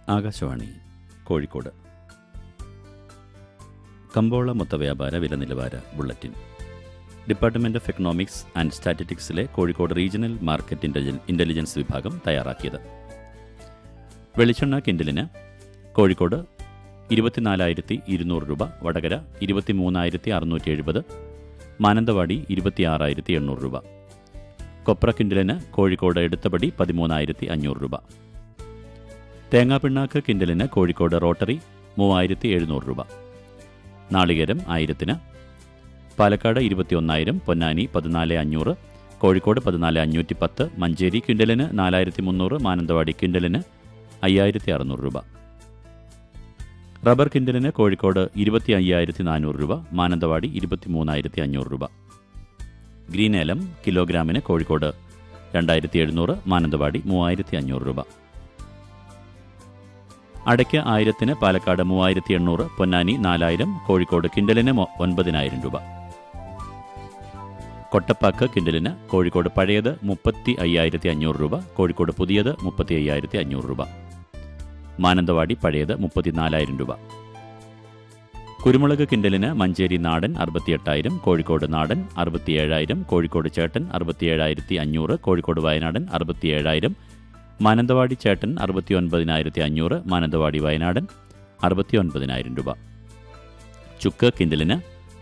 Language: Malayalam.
ആകാശവാണി കോഴിക്കോട് കമ്പോള മൊത്തവ്യാപാര വില നിലവാര bulletin department of economics and സ്റ്റാറ്റിസ്റ്റിക്സിലെ Kozhikode regional market intelligence- intelligence വിഭാഗം തയ്യാറാക്കിയത് വെളിച്ചെണ്ണ കിൻഡലിന് കോഴിക്കോട് ഇരുപത്തിനാലായിരത്തി ഇരുന്നൂറ് രൂപ വടകര ഇരുപത്തിമൂന്നായിരത്തി അറുന്നൂറ്റി എഴുപത് മാനന്തവാടി ഇരുപത്തിയാറായിരത്തി എണ്ണൂറ് രൂപ കൊപ്ര കിൻഡലിന് കോഴിക്കോട് എടുത്തപടി പതിമൂന്നായിരത്തി അഞ്ഞൂറ് രൂപ തേങ്ങാപ്പിണ്ണാക്ക് കിൻഡലിന് കോഴിക്കോട് റോട്ടറി മൂവായിരത്തി എഴുന്നൂറ് രൂപ നാളികേരം ആയിരത്തിന് പാലക്കാട് ഇരുപത്തിയൊന്നായിരം പൊന്നാനി പതിനാല് അഞ്ഞൂറ് കോഴിക്കോട് പതിനാല് അഞ്ഞൂറ്റി പത്ത് മഞ്ചേരി ക്വിൻ്റലിന് നാലായിരത്തി മുന്നൂറ് മാനന്തവാടി ക്വിൻ്റലിന് അയ്യായിരത്തി അറുന്നൂറ് രൂപ റബ്ബർ കിൻഡലിന് കോഴിക്കോട് ഇരുപത്തി അയ്യായിരത്തി നാനൂറ് രൂപ മാനന്തവാടി ഇരുപത്തി മൂന്നായിരത്തി അഞ്ഞൂറ് രൂപ ഗ്രീൻ ഏലം കിലോഗ്രാമിന് കോഴിക്കോട് രണ്ടായിരത്തി എഴുന്നൂറ് മാനന്തവാടി മൂവായിരത്തി അഞ്ഞൂറ് രൂപ അടയ്ക്ക ആയിരത്തിന് പാലക്കാട് മൂവായിരത്തി എണ്ണൂറ് പൊന്നാനി നാലായിരം കോഴിക്കോട് കിൻഡലിന് മൊ- ഒൻപതിനായിരം രൂപ കൊട്ടപ്പാക്ക് കിൻഡലിന് കോഴിക്കോട് പഴയത് മുപ്പത്തി അയ്യായിരത്തി അഞ്ഞൂറ് രൂപ കോഴിക്കോട് പുതിയത് മുപ്പത്തി അയ്യായിരത്തി അഞ്ഞൂറ് രൂപ മാനന്തവാടി പഴയത് മുപ്പത്തിനാലായിരം രൂപ കുരുമുളക് കിൻഡലിന് മഞ്ചേരി നാടൻ അറുപത്തിയെട്ടായിരം കോഴിക്കോട് നാടൻ അറുപത്തിയേഴായിരം കോഴിക്കോട് ചേട്ടൻ അറുപത്തിയേഴായിരത്തി അഞ്ഞൂറ് കോഴിക്കോട് വയനാടൻ അറുപത്തിയേഴായിരം മാനന്തവാടി ചേട്ടൻ അറുപത്തി ഒൻപതിനായിരത്തി അഞ്ഞൂറ് മാനന്തവാടി വയനാടൻ അറുപത്തി ഒൻപതിനായിരം രൂപ ചുക്ക് കിൻഡലിന്